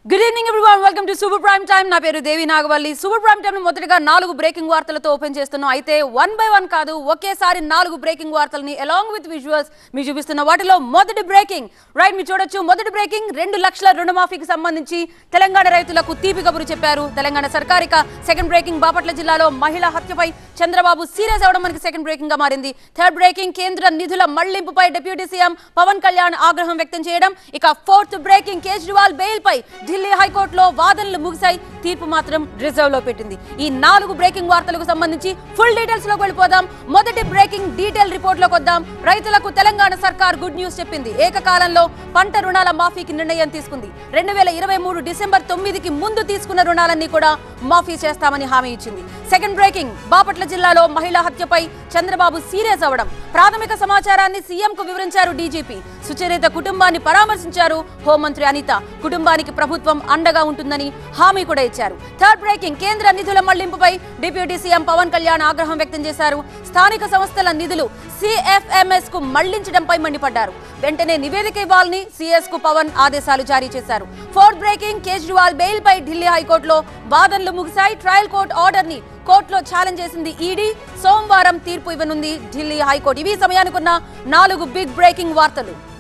good evening everyone welcome to super prime time నా పేరు Devi Nagavalli super prime time మొదటగా నాలుగు బ్రేకింగ్ వార్తలతో ఓపెన్ చేస్తున్నాం అయితే వన్ బై వన్ కాదు ఒకేసారి నాలుగు బ్రేకింగ్ వార్తల్ని అలాంగ్ విత్ విజువల్స్ మీ చూపిస్తున్న వాటిలో మొదటి బ్రేకింగ్ రైట్ మీరు చూడొచ్చు మొదటి బ్రేకింగ్ రెండు లక్షల రుణమాఫీకి సంబంధించి తెలంగాణ రైతులకు తీపి కబురు చెప్పారు తెలంగాణ సర్కారిక సెకండ్ బ్రేకింగ్ బాపట్ల జిల్లాలో మహిళా హత్యపై చంద్రబాబు సీరియస్ అవడం మనకి సెకండ్ బ్రేకింగ్ గా మారింది థర్డ్ బ్రేకింగ్ కేంద్ర నిధుల మళ్లింపుపై డిప్యూటీ సీఎం పవన్ కళ్యాణ్ ఆగ్రహం వ్యక్తం చేయడం ఇక ఫోర్త్ బ్రేకింగ్ కేజ్రీవాల్ బెయిల్ పై ఢిల్లీ హైకోర్టులో వాదనలు ముగిశాయి తీర్పు మాత్రం రిజర్వ్ లో పెట్టింది ఈ నాలుగు బ్రేకింగ్ వార్తలకు సంబంధించి ఫుల్ డీటెయిల్స్ లోకి వెళ్ళిపోదాం మొదటి బ్రేకింగ్ డీటెయిల్ రిపోర్ట్ లోకి వద్దాం రైతులకు తెలంగాణ సర్కార్ గుడ్ న్యూస్ చెప్పింది ఏకకాలంలో పంట రుణాల మాఫీకి నిర్ణయం తీసుకుంది రెండు వేల ఇరవై మూడు డిసెంబర్ తొమ్మిదికి ముందు తీసుకున్న రుణాలన్నీ కూడా మాఫీ చేస్తామని హామీ ఇచ్చింది సెకండ్ బ్రేకింగ్ బాపట్ల జిల్లాలో మహిళా హత్యపై చంద్రబాబు సీరియస్ అవడం ప్రాథమిక సమాచారాన్ని సీఎం కు వివరించారు డీజీపీ సుచరిత కుటుంబాన్ని పరామర్శించారు హోంమంత్రి అనిత కుటుంబానికి ప్రభుత్వం అండగా ఉంటుందని హామీ కూడా ఇచ్చారు థర్డ్ బ్రేకింగ్ కేంద్ర నిధుల మళ్లింపుపై డిప్యూటీ సీఎం పవన్ కళ్యాణ్ ఆగ్రహం వ్యక్తం చేశారు స్థానిక సంస్థల నిధులు సిఎఫ్ఎంఎస్ కు మళ్లించడంపై మండిపడ్డారు వెంటనే నివేదిక ఇవ్వాలని సిఎస్ కు పవన్ ఆదేశాలు జారీ చేశారు ఫోర్త్ బ్రేకింగ్ కేజ్రీవాల్ బెయిల్ పై ఢిల్లీ హైకోర్టులో వాదనలు ముగిశాయి ట్రయల్ కోర్టు ఆర్డర్ ని కోర్టులో ఛాలెంజ్ చేసింది ఈడీ సోమవారం తీర్పు ఇవ్వనుంది ఢిల్లీ హైకోర్టు ఇవి సమయానికున్న నాలుగు బిగ్ బ్రేకింగ్ వార్తలు